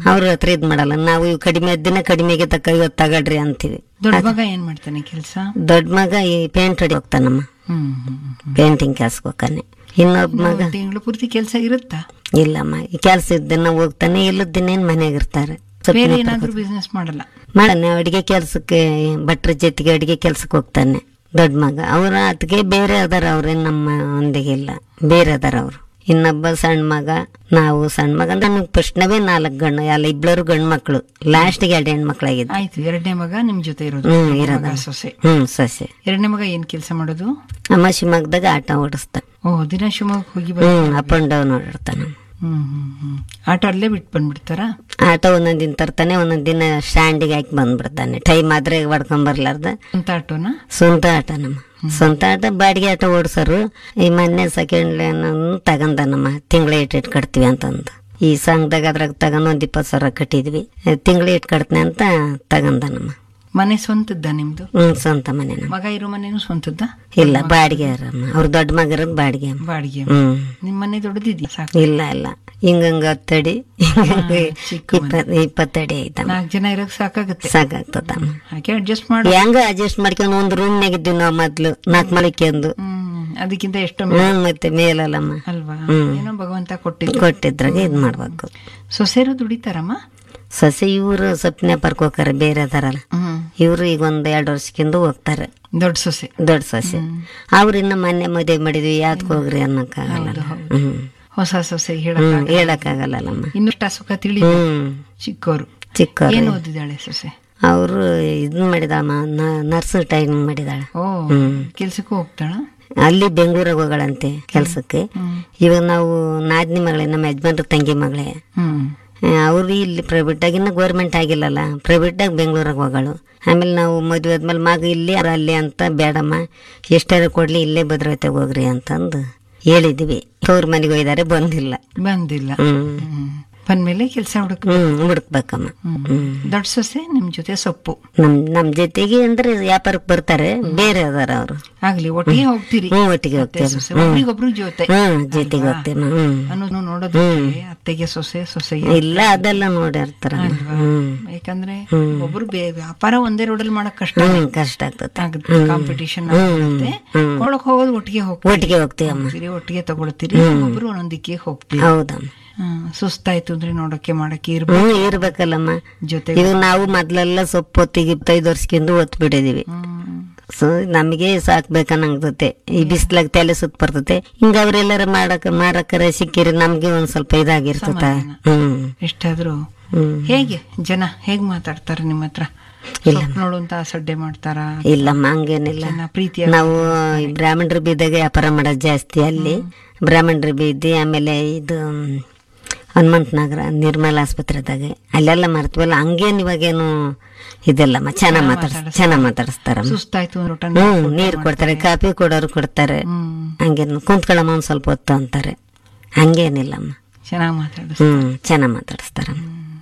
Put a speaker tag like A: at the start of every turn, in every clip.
A: ಅವ್ರ ಹತ್ರ ಇದ್ ಮಾಡಲ್ಲ ನಾವು ಇವ್ ಕಡಿಮೆ ದಿನ ಕಡಿಮೆಗೆ ತಕ್ಕ ಇವತ್ತು ತಗಳ್ರಿ ಅಂತೀವಿ
B: ದೊಡ್ಡ ಮಗ ಏನ್ ಮಾಡ್ತಾನೆ ಕೆಲಸ
A: ದೊಡ್ಡ ಮಗ ಈ ಪೇಂಟ್ ಹೊಡಿ ಹೋಗ್ತಾನಮ್ಮ
B: ಹ್ಮ್ ಹ್ಮ್, ಹ್ಮ್.
A: ಪೇಂಟಿಂಗ್ ಕೆಲ್ಸಕ್ಕೆ ಹೋಗ್ತಾನೆ ಇನ್ನೊಬ್ಬ ಮಗ
B: ತಿಂಗಳು ಪೂರ್ತಿ ಕೆಲಸ ಇರುತ್ತಾ
A: ಇಲ್ಲಮ್ಮ ಈ ಕೆಲ್ಸ ಇದ್ದನ್ನ ಹೋಗ್ತಾನೆ ಇಲ್ಲದಿನ್ನೇನ್ ಮನೆಯಾಗ ಇರ್ತಾರೆ
B: ಬೇರೆ ಏನಾದ್ರೂ ಬಿಸ್ನೆಸ್ ಮಾಡಲ್ಲ
A: ಮಾಡನೆ ಅಡಿಗೆ ಕೆಲ್ಸಕ್ಕೆ ಭಟ್ರ ಜೊತೆಗೆ ಅಡಿಗೆ ಕೆಲ್ಸಕ್ಕೆ ಹೋಗ್ತಾನೆ ದೊಡ್ಡ ಮಗ ಅವ್ರ ಅದಕ್ಕೆ ಬೇರೆ ಅದಾರ ಅವ್ರೇನ್ ನಮ್ಮ ಒಂದಿಗೆ ಇಲ್ಲ ಬೇರೆ ಅದಾರ ಅವ್ರು ಇನ್ನೊಬ್ಬ ಸಣ್ಣ ಮಗ ನಾವು ಸಣ್ಣ ಮಗ ಅಂದ್ರೆ ನಮಗೆ ಪ್ರಶ್ನವೇ ನಾಲ್ಕು ಗಂಡು ಎಲ್ಲ ಇಬ್ಬರು ಗಂಡು ಮಕ್ಕಳು ಲಾಸ್ಟ್ಗೆ ಎರಡು ಹೆಣ್ಮಕ್ಳಾಗಿದ್ದು
B: ಆಯ್ತು ಎರಡನೇ ಮಗ ನಿಮ್ ಜೊತೆ ಇರೋದು
A: ಹ್ಮ್
B: ಮಗ
A: ಇರೋದ
B: ಸೊಸೆ
A: ಹ್ಮ್ ಸಸ್ಯ
B: ಎರಡನೇ ಮಗ ಏನ್ ಕೆಲಸ ಮಾಡೋದು
A: ಅಮ್ಮ ಶಿವಮೊಗ್ಗದಾಗ ಆಟ ಓಡಿಸ್ತಾನೆ
B: ಓ ದಿನ ಶಿವಮೊಗ್ಗ ಹೋಗಿ ಬರ್
A: ಹ್ಮ್ ಅಪ್ ಅಂಡ್ ಡೌನ್ ಓಡಿರ್ತಾನೆ
B: ಹ್ಮ್ ಹ್ಮ್ ಹ್ಮ್ ಆಟೋ ಅಲ್ಲೇ ಬಿಟ್ಟು ಬಂದ್ಬಿಡ್ತಾರಾ
A: ಆಟ ಒಂದೊಂದ್ ದಿನ ತರ್ತಾನೆ ಒಂದೊಂದ್ ದಿನ ಸ್ಟ್ಯಾಂಡಿಗೆ ಹಾಕಿ ಬಂದ್ಬಿಡ್ತಾನೆ ಟೈಮ್ ಆದ್ರೆ ಹೊಡ್ಕೊಂಡ್ ಬರ್ಲಾರ್ದ
B: ಅಂತ ಆಟೋನ
A: ಸ್ವಂತ ಆಟ ನಮ್ಮ ಸ್ವಂತ ಆಟ ಬಾಡಿಗೆ ಆಟ ಓಡಿಸೋರು ಈ ಮೊನ್ನೆ ಸೆಕೆಂಡ್ ಲೈನ್ ತಗಂದ ನಮ್ಮ ತಿಂಗಳ ಇಟ್ಟು ಇಟ್ಟು ಕಟ್ತೀವಿ ಅಂತಂದು ಈ ಸಂಘದಾಗ ಅದ್ರಾಗ ತಗೊಂಡ್ ಒಂದ್ ಇಪ್ಪತ್ತು ಸಾವಿರ ಕಟ್ಟಿದ್ವಿ ತಿಂಗಳ ಇಟ್ಟು ಕಟ್ತೀನಿ ಅಂತ ತಗಂದ ನಮ್ಮ
B: ಮನೆ ಸ್ವಂತದ್ದ ನಿಮ್ದು
A: ಹ್ಮ್ ಸ್ವಂತ ಮನೆ ನಮ್ಮ
B: ಮಗ ಇರೋ ಮನೇನು ಸ್ವಂತದ್ದ
A: ಇಲ್ಲ ಬಾಡಿಗೆ ಅಮ್ಮ ಅವ್ರ ದೊಡ್ಡ ಮಗ ಇರೋದು ಬಾಡಿಗೆ ಅಮ್ಮ.
B: ಬಾಡಿಗೆ
A: ಹ್ಮ್
B: ನಿಮ್ ಮನೆ ದೊಡ್ಡದಿದ್ಯಾ ಸಾಕು
A: ಇಲ್ಲ ಇಲ್ಲ ಹಿಂಗಂಗ ಹತ್ತಡಿ ಹಿಂಗಂಗ
B: ಚಿಕ್ಕ
A: ಇಪ್ಪತ್ ಇಪ್ಪತ್ತಡಿ ಐತಮ್ಮ
B: ನಾಲ್ಕು ಜನ ಇರಕ್ ಸಾಕಾಗುತ್ತೆ
A: ಸಾಕಾಗ್ತದಮ್ಮ
B: ಹಾಗೆ ಅಡ್ಜಸ್ಟ್ ಮಾಡು
A: ಹೆಂಗ ಅಡ್ಜಸ್ಟ್ ಮಾಡ್ಕೊಂಡು ಒಂದ್ ರೂಮ್ನಾಗ ಇದ್ವಿ ನಾವು ಮೊದ್ಲು ನಾಲ್ಕು ಮಲಿಕೆಂದು
B: ಹ್ಮ್ ಅದಕ್ಕಿಂತ ಎಷ್ಟೋ
A: ಹ್ಮ್ ಮತ್ತೆ ಮೇಲಲ್ಲಮ್ಮ
B: ಅಲ್ವಾ
A: ಹ್ಮ್.
B: ಏನೋ ಭಗವಂತ ಕೊಟ್ಟಿದ್ದು
A: ಕೊಟ್ಟಿದ್ರಾಗ ಇದ್ ಮಾಡ್ಬೇಕು
B: ಸೊಸೆರು ದುಡಿತಾರಮ್ಮ
A: ಸಸಿ ಇವರು ಸೊಪ್ಪಿನ ಪರ್ಕ್ ಹೋಗ್ತಾರೆ ಬೇರೆ ಅದಾರಲ್ಲ
B: ಹ್ಮ್
A: ಇವರು ಈಗ ಒಂದ್ ಎರಡು ವರ್ಷಕ್ಕಿಂತ ಹೋಗ್ತಾರೆ
B: ದೊಡ್ಡ ಸೊಸೆ
A: ದೊಡ್ಡ ಸಸಿ ಅವ್ರ ಇನ್ನ ಮೊನ್ನೆ ಮದುವೆ ಮಾಡಿದ್ವಿ ಯಾವ್ದಕ್ ಹೋಗ್ರಿ ಅನ್ನಕ್ಕಾಗಲ್ಲ ಹ್ಮ್
B: ಹೊಸ ಸೊಸೆ ಹೇಳಕ್
A: ಹ್ಮ್ ಹೇಳಕ್ಕಾಗಲ್ಲಮ್ಮ
B: ಇನ್ನಷ್ಟ ಸುಖ ತಿಳಿ
A: ಹ್ಮ್
B: ಚಿಕ್ಕವರು
A: ಚಿಕ್ಕ
B: ಏನ್ ಓದಿದಾಳೆ ಸೊಸೆ
A: ಅವರು ಇದನ್ ಮಾಡಿದಾಳಮ್ಮ ನರ್ಸ್ ಟೈಮಿಂಗ್ ಮಾಡಿದಾಳೆ
B: ಓ
A: ಹ್ಮ್.
B: ಕೆಲ್ಸಕ್ಕೂ ಹೋಗ್ತಾಳ
A: ಅಲ್ಲಿ ಬೆಂಗಳೂರಾಗ ಹೋಗಳಂತೆ ಕೆಲ್ಸಕ್ಕೆ ಇವಾಗ ನಾವು ನಾದಿನಿ ಮಗಳೇ ನಮ್ಮ ಯಜಮಾನ್ರ ತಂಗಿ ಮಗಳೇ
B: ಹ್ಮ್
A: ಅವ್ರು ಇಲ್ಲಿ ಪ್ರೈವೇಟ್ ಆಗಿನ ಗೌರ್ಮೆಂಟ್ ಆಗಿಲ್ಲಲ್ಲ ಪ್ರೈವೇಟ್ ಆಗಿ ಬೆಂಗಳೂರಾಗ ಹೋಗಳು ಆಮೇಲೆ ನಾವು ಮದುವೆ ಆದ್ಮೇಲೆ ಮಗ ಇಲ್ಲಿ ಅವ್ರು ಅಲ್ಲಿ ಅಂತ ಬೇಡಮ್ಮ ಎಷ್ಟಾರು ಕೊಡ್ಲಿ ಇಲ್ಲೇ ಭದ್ರತೆಗೆ ಹೋಗ್ರಿ ಅಂತಂದು ಹೇಳಿದ್ವಿ ಅವ್ರ ಮನೆಗೆ ಹೋಗಿದ್ದಾರೆ ಬಂದಿಲ್ಲ
B: ಬಂದಿಲ್ಲ
A: ಹ್ಮ್
B: ಹ್ಮ್ ಬಂದ್ಮೇಲೆ ಕೆಲಸ ಹುಡುಕ್
A: ಹ್ಮ್ ಹುಡುಕ್ಬೇಕಮ್ಮ ಹ್ಮ್
B: ದೊಡ್ಡ ಸೊಸೆ ನಿಮ್ ಜೊತೆ ಸೊಪ್ಪು
A: ನಮ್ ನಮ್ ಜೊತೆಗೆ ಅಂದ್ರೆ ವ್ಯಾಪಾರಕ್ಕೆ ಬರ್ತಾರೆ ಬೇರೆ ಅದಾರ ಅವರು
B: ಆಗ್ಲಿ ಒಟ್ಟಿಗೆ ಹೋಗ್ತೀರಿ
A: ಹ್ಮ್ ಒಟ್ಟಿಗೆ
B: ಅತ್ತೆ
A: ಹೋಗ್ತೇವೆ
B: ಸೊಸೆ ಒಬ್ರಿಗೊಬ್ರು ಜೊತೆ
A: ಹ್ಮ್ ಜೊತೆಗೆ ಹೋಗ್ತೇವೆ ಹ್ಮ್
B: ಅನ್ನೋದು ನೋಡೋದಕ್ಕೆ ಅತ್ತೆಗೆ ಸೊಸೆ ಸೊಸೆಗೆ
A: ಇಲ್ಲ ಅದೆಲ್ಲ ನೋಡಿರ್ತಾರ ಹ್ಮ್
B: ಯಾಕಂದ್ರೆ ಒಬ್ರು ಬೇ- ವ್ಯಾಪಾರ ಒಂದೇ ರೋಡಲ್ಲಿ ಮಾಡಕ್ ಕಷ್ಟ
A: ಹ್ಮ್ ಕಷ್ಟ ಆಗ್ತದೆ
B: ಆಗುತ್ತೆ ಕಾಂಪಿಟಿಷನ್ ಆಗುತ್ತೆ ಒಳಗ್ ಹೋಗೋದು ಒಟ್ಟಿಗೆ ಹೋಗ್ತೀರಿ
A: ಒಟ್ಟಿಗೆ ಹೋಗ್ತೀವಮ್ಮ
B: ಹೋಗ್ತೀರಿ, ಒಟ್ಟಿಗೆ ತಗೊಳ್ತೀರಿ ಒಬ್ರು ಒಂದೊಂದಿಕ್ಕೆ ಹೋಗ್ತೀರಿ
A: ಹೌದಮ್ಮ
B: ಹ್ಮ್, ಸುಸ್ತಾಯ್ತು ಅಂದ್ರೆ ನೋಡಕ್ಕೆ ಮಾಡಕ್ಕೆ ಇರ್ಬೇಕು
A: ಹ್ಮ್ ಇರ್ಬೇಕಲ್ಲಮ್ಮ
B: ಜೊತೆಗೆ
A: ಇವಾಗ ನಾವು ಮೊದ್ಲೆಲ್ಲ ಸೊಪ್ಪು ಹೊತ್ತಿಗೆ ಇಪ್ಪತ್ತೈದು ವರ್ಷಕ್ಕಿಂತ ಒತ್ತು ಬಿಟ್ಟಿದೀವಿ
B: ಹ್ಮ್.
A: ಸೊ ನಮಗೆ ಸಾಕ್ಬೇಕನ್ನಂಗ್ತತೆ ಈ ಬಿಸ್ಲಾಗ ತಲೆ ಸುತ್ತ ಬರ್ತತೆ ಹಿಂಗ ಅವ್ರೆಲ್ಲಾರ ಮಾಡಕ್ ಮಾರಕರ ಸಿಕ್ಕಿರಿ ನಮ್ಗೆ ಒಂದ್ ಸ್ವಲ್ಪ ಇದಾಗಿರ್ತತ ಹ್ಮ್
B: ಎಷ್ಟಾದ್ರೂ
A: ಹ್ಮ್
B: ಹೇಗೆ ಜನ ಹೇಗ್ ಮಾತಾಡ್ತಾರೆ ನಿಮ್ಮ ಹತ್ರ ಸೊಪ್ಪು ನೋಡು ಅಂತ ಸಡ್ಡೆ ಮಾಡ್ತಾರ
A: ಇಲ್ಲಮ್ಮ ಹಂಗೇನಿಲ್ಲ
B: ಜನ ಪ್ರೀತಿಯ
A: ನಾವು ಈ ಬ್ರಾಹ್ಮಣರ ಬೀದಾಗ ವ್ಯಾಪಾರ ಮಾಡೋದು ಜಾಸ್ತಿ ಅಲ್ಲಿ ಬ್ರಾಹ್ಮಣರ ಬೀದಿ ಆಮೇಲೆ ಇದು ಮ್, ಹನುಮಂತ ನಗರ ನಿರ್ಮಲ ಆಸ್ಪತ್ರೆದಾಗ ಅಲ್ಲೆಲ್ಲ ಮರ್ತೀವಲ್ಲ ಹಂಗೇನು ಇವಾಗೇನು ಇದೆಲ್ಲಮ್ಮ ಚೆನ್ನಾಗ್ ಮಾತಾಡ್ಸ್ ಚೆನ್ನಾಗ್ ಮಾತಾಡಿಸ್ತಾರಮ್ಮ
B: ಸುಸ್ತಾಯ್ತು ಅಂದ್ರೆ ಊಟ
A: ಹ್ಮ್ ನೀರ್ ಕೊಡ್ತಾರೆ ಕಾಫಿ ಕೊಡೋರು ಕೊಡ್ತಾರೆ
B: ಹ್ಮ್
A: ಹಂಗೇನು ಕುಂತ್ಕೊಳ್ಳಮ್ಮ ಒಂದ್ ಸ್ವಲ್ಪ ಹೊತ್ತು ಅಂತಾರೆ ಹಂಗೇನಿಲ್ಲಮ್ಮ
B: ಚೆನ್ನಾಗ್ ಮಾತಾಡಿಸ್
A: ಹ್ಮ್ ಚೆನ್ನಾಗ್ ಮಾತಾಡಿಸ್ತಾರಮ್ಮ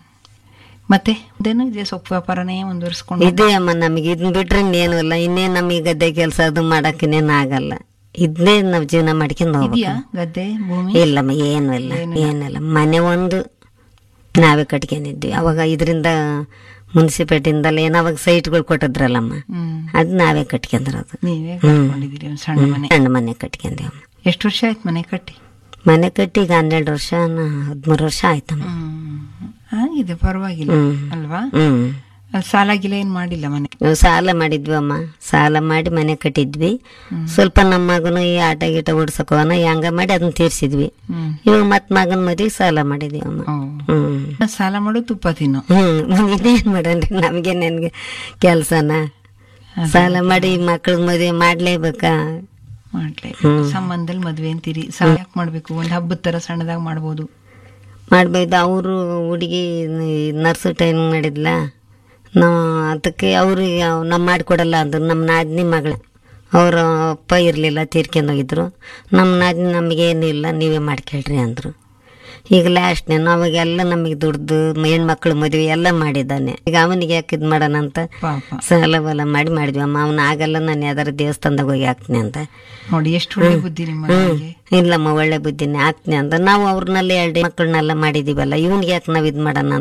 B: ಮತ್ತೆ ಇದೇನು ಇದೆ ಸೊಪ್ಪು ವ್ಯಾಪಾರನೇ ಮುಂದುವರಿಸ್ಕೊಂಡು
A: ಇದೇ ಅಮ್ಮ ನಮಗೆ ಇದನ್ನ ಬಿಟ್ರೆ ಇನ್ನೇನು ಇಲ್ಲ ಇನ್ನೇನ್ ನಮಗೆ ಗದ್ದೆ ಕೆಲಸ ಅದು ಮಾಡಕ್ ಇನ್ನೇನ್ ಆಗಲ್ಲ ಇದನ್ನೇ ನಾವ್ ಜೀವನ ಮಾಡ್ಕೊಂಡು ಹೋಗ್ಬೇಕು
B: ಇದೆಯಾ ಗದ್ದೆ ಭೂಮಿ
A: ಇಲ್ಲಮ್ಮ ಏನು ಇಲ್ಲ ಏನಿಲ್ಲ ಮನೆ ಒಂದು ನಾವೇ ಕಟ್ಕೊಂಡಿದ್ವಿ ಅವಾಗ ಇದರಿಂದ ಮುನ್ಸಿಪಾಲ್ಟಿಯಿಂದಲ್ಲ ಏನೋ ಅವಾಗ ಸೈಟ್ಗಳು ಕೊಟ್ಟಿದ್ರಲ್ಲಮ್ಮ
B: ಹ್ಮ್
A: ಅದ್ ನಾವೇ ಕಟ್ಕೊಂಡ್ರದು
B: ನೀವೇ ಕಟ್ಕೊಂಡಿದ್ದೀರಿ ಒಂದ್ ಸಣ್ಣ ಮನೆ
A: ಸಣ್ಣ ಮನೆ ಕಟ್ಕೊಂಡೇವಮ್ಮ
B: ಎಷ್ಟು ವರ್ಷ ಆಯ್ತು ಮನೆ ಕಟ್ಟಿ
A: ಮನೆ ಕಟ್ಟಿ ಈಗ ಹನ್ನೆರಡು ವರ್ಷ ಹದಿಮೂರು ವರ್ಷ ಆಯ್ತಮ್ಮ
B: ಹ್ಮ್ ಆಗಿದೆ ಪರವಾಗಿಲ್ಲ
A: ಹ್ಮ್.
B: ಅಲ್ವಾ
A: ಹ್ಮ್
B: ಅಲ್ಲಿ ಸಾಲ ಗಿಲ ಏನ್ ಮಾಡಿಲ್ಲ ಮನೆ
A: ನಾವು ಸಾಲ ಮಾಡಿದ್ವಿ ಅಮ್ಮ ಸಾಲ ಮಾಡಿ ಮನೆ ಕಟ್ಟಿದ್ವಿ ಸ್ವಲ್ಪ ನಮ್ಮ ಮಗನು ಈ ಆಟ ಗೀಟ ಓಡ್ಸಕ್ ಹೋಗೋಣ ಹೆಂಗ ಮಾಡಿ ಅದನ್ನ ತೀರ್ಸಿದ್ವಿ
B: ಹ್ಮ್
A: ಇವಾಗ ಮತ್ ಮಗನ ಮದುವೆ ಸಾಲ ಮಾಡಿದ್ವಿ ಅಮ್ಮ
B: ಓ.
A: ಹ್ಮ್
B: ಸಾಲ ಮಾಡು ತುಪ್ಪ ತಿನ್ನು
A: ಹ್ಮ್ ಇನ್ನೇನ್ ಮಾಡನ್ರಿ ನಮ್ಗೆ ನನ್ಗೆ ಕೆಲ್ಸನ ಸಾಲ ಮಾಡಿ ಮಕ್ಳ ಮದುವೆ ಮಾಡ್ಲೇಬೇಕಾ
B: ಮಾಡ್ಲೇ ಸಂಬಂಧದಲ್ಲಿ ಮದ್ವೆ ಅಂತೀರಿ ಸಾಲ ಯಾಕೆ ಮಾಡ್ಬೇಕು ಒಂದ್ ಹಬ್ಬದ ತರ ಸಣ್ಣದಾಗ ಮಾಡ್ಬೋದು
A: ಮಾಡ್ಬೇಕು ಅವರು ಹುಡುಗಿ ನರ್ಸ್ ಟೈಮಿಂಗ್ ಮಾಡಿದ್ಲ ನಾವು ಅದಕ್ಕೆ ಅವ್ರಿಗೆ ನಮ್ಮ ಮಾಡಿಕೊಡಲ್ಲ ಅಂದ್ರು ನಮ್ಮ ನಾದಿನಿ ಮಗಳು ಅವ್ರ ಅಪ್ಪ ಇರಲಿಲ್ಲ ತೀರ್ಕೊಂಡೋಗಿದ್ರು ನಮ್ಮ ನಾದಿನಿ ನಮಗೇನಿಲ್ಲ ನೀವೇ ಮಾಡ್ಕೊಳ್ರಿ ಅಂದರು ಈಗ ಲಾಸ್ಟ್ನೇನು ಅವಾಗೆಲ್ಲ ನಮಗೆ ದುಡ್ದು ಹೆಣ್ಮಕ್ಳು ಮದುವೆ ಎಲ್ಲ ಮಾಡಿದ್ದಾನೆ ಈಗ ಅವನಿಗೆ ಯಾಕೆ ಇದು ಮಾಡೋಣ ಅಂತ
B: ಪಾಪ
A: ಸಾಲ ಬಲ ಮಾಡಿ ಮಾಡಿದ್ವಿ ಅಮ್ಮ ಅವ್ನು ಆಗಲ್ಲ ನಾನು ಯಾವ್ದಾರು ದೇವಸ್ಥಾನದಾಗ ಹೋಗಿ ಹಾಕ್ತೀನಿ ಅಂತ
B: ನೋಡಿ ಎಷ್ಟು ಒಳ್ಳೆ ಬುದ್ಧಿ ನಿಮ್ಮ ಮಗನಿಗೆ
A: ಇಲ್ಲಮ್ಮ ಒಳ್ಳೆ ಬುದ್ಧಿನೇ ಹಾಕ್ತೀನಿ ಅಂತ ನಾವು ಅವ್ರನ್ನೆಲ್ಲ ಎರಡು ಮಕ್ಕಳನ್ನೆಲ್ಲ ಮಾಡಿದೀವಲ್ಲ ಇವ್ನಿಗೆ ಯಾಕೆ ನಾವು ಇದು ಮಾಡೋಣ